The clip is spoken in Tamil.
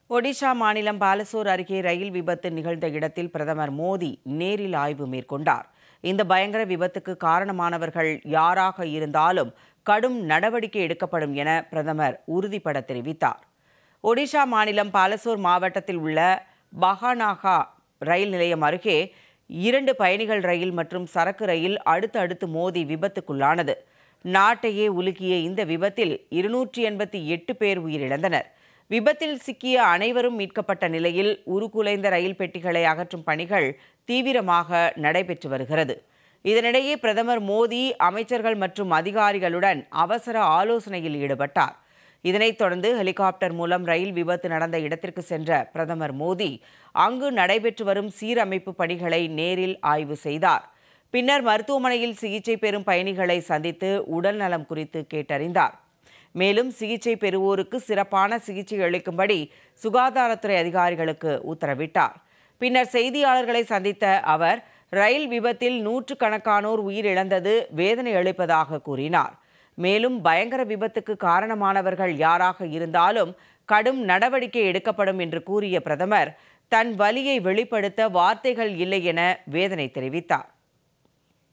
ஒடிஷா மாநிலம் பாலசோர் அருகே ரயில் விபத்து நிகழ்ந்த இடத்தில் பிரதமர் மோடி நேரில் ஆய்வு மேற்கொண்டார் இந்த பயங்கர விபத்துக்கு காரணமானவர்கள் யாராக இருந்தாலும் கடும் நடவடிக்கை எடுக்கப்படும் என பிரதமர் உறுதிபட தெரிவித்தார் ஒடிஷா மாநிலம் பாலசோர் மாவட்டத்தில் உள்ள பஹானாகா ரயில் நிலையம் அருகே இரண்டு பயணிகள் ரயில் மற்றும் சரக்கு ரயில் அடுத்தடுத்து மோதி விபத்துக்குள்ளானது நாட்டையே உலுக்கிய இந்த விபத்தில் இருநூற்றி எண்பத்தி எட்டு பேர் உயிரிழந்தனர் விபத்தில் சிக்கிய அனைவரும் மீட்கப்பட்ட நிலையில் உருக்குலைந்த ரயில் பெட்டிகளை அகற்றும் பணிகள் தீவிரமாக நடைபெற்று வருகிறது இதனிடையே பிரதமர் மோடி அமைச்சர்கள் மற்றும் அதிகாரிகளுடன் அவசர ஆலோசனையில் ஈடுபட்டார் இதனைத் தொடர்ந்து ஹெலிகாப்டர் மூலம் ரயில் விபத்து நடந்த இடத்திற்கு சென்ற பிரதமர் மோடி அங்கு நடைபெற்று வரும் சீரமைப்பு பணிகளை நேரில் ஆய்வு செய்தார் பின்னர் மருத்துவமனையில் சிகிச்சை பெறும் பயணிகளை சந்தித்து உடல் நலம் குறித்து கேட்டறிந்தார் மேலும் சிகிச்சை பெறுவோருக்கு சிறப்பான சிகிச்சை அளிக்கும்படி சுகாதாரத்துறை அதிகாரிகளுக்கு உத்தரவிட்டார் பின்னர் செய்தியாளர்களை சந்தித்த அவர் ரயில் விபத்தில் நூற்றுக்கணக்கானோர் உயிரிழந்தது வேதனை அளிப்பதாக கூறினார் மேலும் பயங்கர விபத்துக்கு காரணமானவர்கள் யாராக இருந்தாலும் கடும் நடவடிக்கை எடுக்கப்படும் என்று கூறிய பிரதமர் தன் வலியை வெளிப்படுத்த வார்த்தைகள் இல்லை என வேதனை தெரிவித்தார்